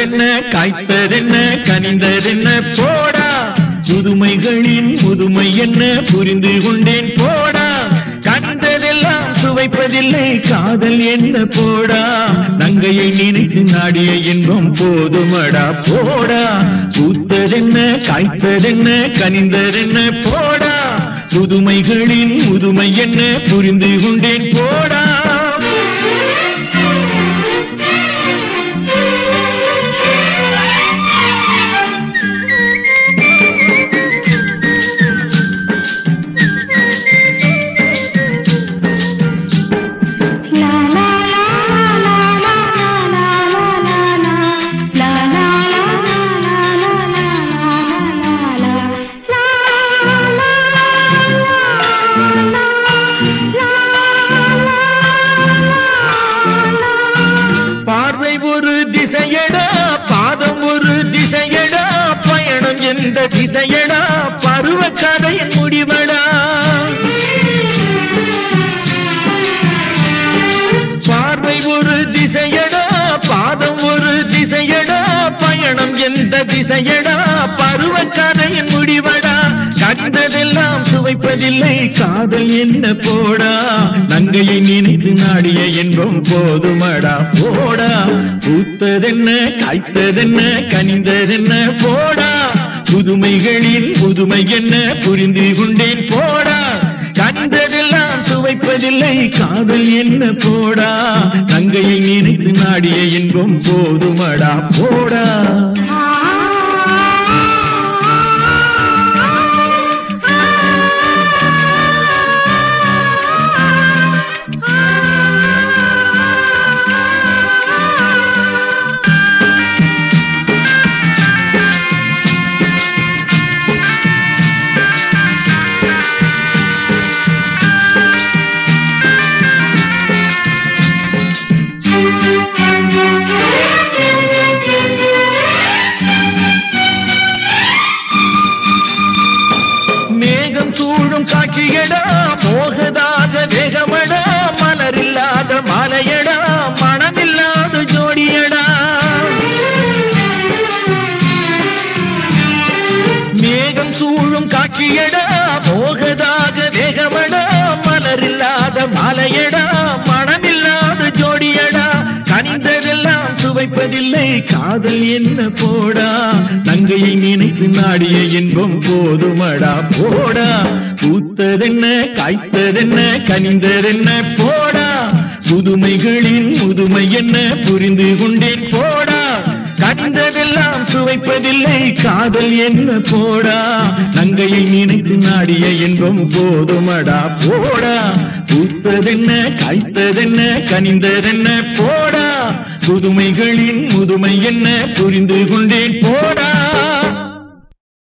பூத்ததென்ன காய்த்ததென்ன கனிந்ததென்ன போடா புதுமைகளின் முதுமை என்ன புரிந்து கொண்டேன் போடா கண்டதெல்லாம் சுவைப்பதில்லை காதல் என்ன போடா நங்கையை நினைத்து நாடிய இன்பம் போதுமடா போடா பூத்ததென்ன காய்த்ததென்ன கனிந்ததென்ன போடா புதுமைகளின் முதுமை என்ன புரிந்து கொண்டேன் போடா பார்வை ஒரு திசையடா பாதம் ஒரு திசையடா பயணம் எந்த திசையடா பருவ கதையின் முடிவடா பார்வை ஒரு திசையடா பாதம் ஒரு திசையடா பயணம் எந்த திசையடா பருவ கதையின் முடிவடா கண்டதெல்லாம் சுவைப்பதில்லை காதல் என்ன போடா நங்கையை நினைத்து நாடிய என்பம் போதுமடா போடா பூத்ததென்ன காய்த்ததென்ன கனிந்ததென்ன போடா புதுமைகளின் புதுமை என்ன புரிந்து கொண்டேன் போடா கண்டதெல்லாம் சுவைப்பதில்லை காதல் என்ன போடா நங்கையை நினைத்து நாடிய இன்பம் போதுமடா போடா மேகம் சூழும் காட்சியடா மோகதாக வேகமடா மலரில்லாத மாலையடா மனமில்லாத ஜோடியடா மேகம் சூழும் காட்சியடா மோகதாக வேகமடா மலரில்லாத மாலையடா மனமில்லாத ஜோடியடா கனிந்ததெல்லாம் சுவைப்பதில்லை காதல் என்ன போடா நங்கையை நினைத்து நாடிய இன்பம் போதுமடா போடா பூத்ததென்ன காய்த்ததென்ன கனிந்ததென்ன போடா புதுமைகளின் முதுமை என்ன புரிந்து கொண்டேன் போடா கண்டதெல்லாம் சுவைப்பதில்லை காதல் என்ன போடா நங்கையை நினைத்து நாடிய இன்பம் போதுமடா போடா பூத்ததென்ன காய்த்ததென்ன கனிந்ததென்ன போடா புதுமைகளின் முதுமை என்ன புரிந்து கொண்டேன் போடா